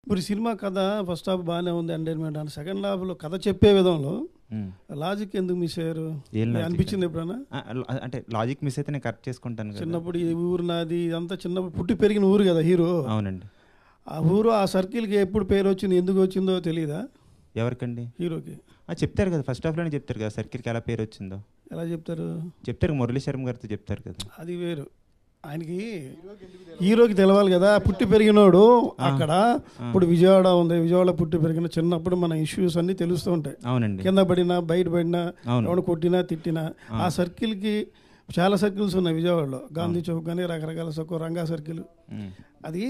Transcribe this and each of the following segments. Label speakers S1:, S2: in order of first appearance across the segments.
S1: ఇప్పుడు ఈ సినిమా కథ ఫస్ట్ హాఫ్ బాగానే ఉంది ఎంటర్టైన్మెంట్ అని సెకండ్ హాఫ్లో కథ చెప్పే విధంలో
S2: మ్మ్.
S1: లాజిక్ ఎందుకు మిస్ అయ్యారు
S2: ఏం
S1: మీకు
S2: logic
S1: అనిపించింది ఎప్పుడైనా
S2: ఆ, లా- అంటే లాజిక్ మిస్ అయితే నేను కరెక్ట్ చేసుకుంటాను కదా
S1: చిన్నప్పుడు ఈ ఊరు నాది ఇదంతా చిన్నప్పుడు పుట్టి పెరిగిన ఊరు కదా హీరో
S2: అవునండి
S1: ఆ ఊరు ఆ సర్కిల్కి ఎప్పుడు పేరు వచ్చింది ఎందుకు వచ్చిందో తెలియదా
S2: ఎవరికండి
S1: హీరోకి
S2: ఆ, చెప్తారు కదా ఫస్ట్ హాఫ్లోనే చెప్తారు కదా సర్కిల్కి ఎలా పేరు వచ్చిందో
S1: ఎలా చెప్తారు
S2: చెప్తారు మురళీ శర్మ గారితో చెప్తారు కదా
S1: అది వేరు ఆయనకి హీరోకి తెలవాలి కదా పుట్టి పెరిగినోడు అక్కడ ఇప్పుడు విజయవాడ ఉంది విజయవాడ పుట్టి పెరిగిన చిన్నప్పుడు మన ఇష్యూస్ అన్నీ తెలుస్తూ ఉంటాయి
S2: అవునండి
S1: కింద పడినా బయట పడినా
S2: అవును.
S1: ఎవడు కొట్టినా తిట్టినా ఆ సర్కిల్కి చాలా సర్కిల్స్ ఉన్నాయి విజయవాడలో గాంధీ చౌక్ కానీ రకరకాల సర్కిల్ రంగా సర్కిల్
S2: మ్మ్.
S1: అది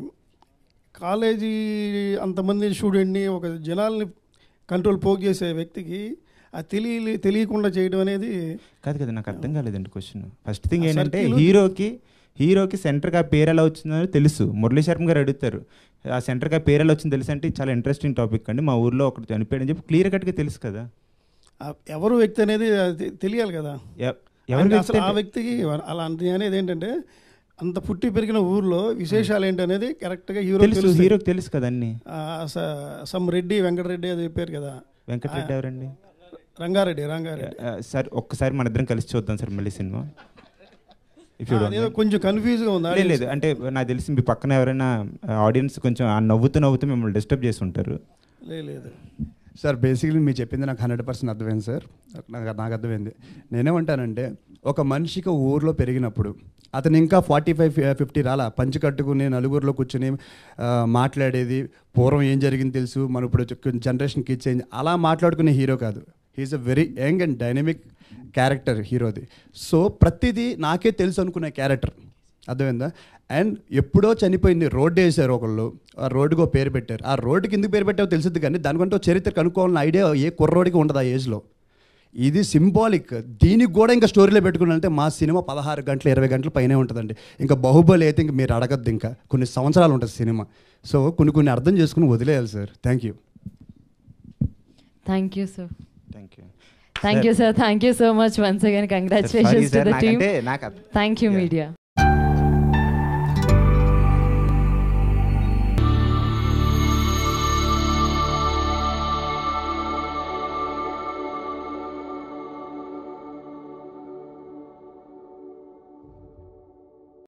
S1: కాలేజీ అంతమంది స్టూడెంట్ని ఒక జనాల్ని కంట్రోల్ పోక్ చేసే వ్యక్తికి ఆ తెలియ తెలియకుండా చేయడం అనేది
S2: కాదు కదా నాకు అర్థం కాలేదండి క్వశ్చన్ ఫస్ట్ థింగ్
S1: ఆ
S2: ఏంటంటే
S1: circle-
S2: హీరోకి హీరోకి సెంటర్గా ఆ పేరు ఎలా వచ్చిందో తెలుసు మురళీ శర్మ గారు అడుగుతారు ఆ సెంటర్గా పేరు ఎలా వచ్చిందో తెలుసు అంటే ఇది చాలా ఇంట్రెస్టింగ్ టాపిక్ అండి మా ఊర్లో ఒకటి చనిపోయాడు అని చెప్పి క్లియర్ కట్గా తెలుసు కదా
S1: ఆ ఎవరు వ్యక్తి అనేది అది తెలియాలి కదా
S2: ఎ- ఎవరి
S1: అంటే
S2: వ్యక్తి
S1: అసలు ఆ
S2: అంటే-
S1: వ్యక్తికి అలా అంటే అనేది ఏంటంటే అంత పుట్టి పెరిగిన ఊర్లో విశేషాలు ఏంటి అనేది కరెక్ట్గా హీరో
S2: తెలుసు
S1: తెలుసు
S2: హీరోకి తెలుసు కదా అన్ని
S1: సమ్ రెడ్డి వెంకటరెడ్డి అది చెప్పారు కదా
S2: వెంకటరెడ్డి ఎవరండి
S1: రంగారెడ్డి రంగారెడ్డి
S2: ఆ, సార్ ఒక్కసారి మన ఇద్దరం కలిసి చూద్దాం సార్ మళ్ళీ సినిమా ఇఫ్ యూ
S1: ఆ, అదేదో కొంచెం కన్ఫ్యూజ్గా ఉంది
S2: లేదు లేదు అంటే నాకు తెలిసి మీ పక్కన ఎవరైనా ఆడియన్స్ కొంచెం ఆ నవ్వుతూ నవ్వుతూ మిమ్మల్ని డిస్టర్బ్ చేసి ఉంటారు
S1: లేదు లేదు
S3: సార్ బేసిక్లీ మీరు చెప్పింది నాకు హండ్రెడ్ పర్సెంట్ అర్థమైంది సార్ నాకు నాకు అర్థమైంది నేనేమంటానంటే ఒక మనిషికి ఊర్లో పెరిగినప్పుడు అతను ఇంకా ఫార్టీ ఫైవ్ ఫిఫ్టీ రాలా పంచి కట్టుకుని నలుగురిలో కూర్చొని ఆ, మాట్లాడేది పూర్వం ఏం జరిగింది తెలుసు మన ఇప్పుడు జనరేషన్ కిడ్స్ ఏం అలా మాట్లాడుకునే హీరో కాదు he's a very young and dynamic character హీరోది సో ప్రతిదీ నాకే తెలుసు అనుకునే క్యారెక్టర్ అర్థమైందా అండ్ ఎప్పుడో చనిపోయింది రోడ్డు వేసారు ఒకళ్ళు ఆ రోడ్డుకు ఒక పేరు పెట్టారు ఆ రోడ్డుకి ఎందుకు పేరు పెట్టావో తెలుసుద్ది కానీ దానికంటే ఒక చరిత్ర కనుక్కోవాలన్న ఐడియా ఏ కుర్రోడికి ఉండదు ఆ ఏజ్లో ఇది సింబాలిక్ దీనికి కూడా ఇంకా స్టోరీలో పెట్టుకున్నారంటే మా సినిమా పదహారు గంటలు ఇరవై గంటల పైనే ఉంటుందండి ఇంకా బాహుబలి అయితే ఇంకా మీరు అడగద్దు ఇంకా కొన్ని సంవత్సరాలు ఉంటుంది సినిమా సో కొన్ని కొన్ని అర్థం చేసుకుని వదిలేయాలి sir thank you
S4: thank you sir
S2: thank you
S4: thank you sir thank you so much once again congratulations to the team
S2: అంటే నాకు
S4: థ్యాంక్ యూ
S2: Yeah.
S4: మీడియా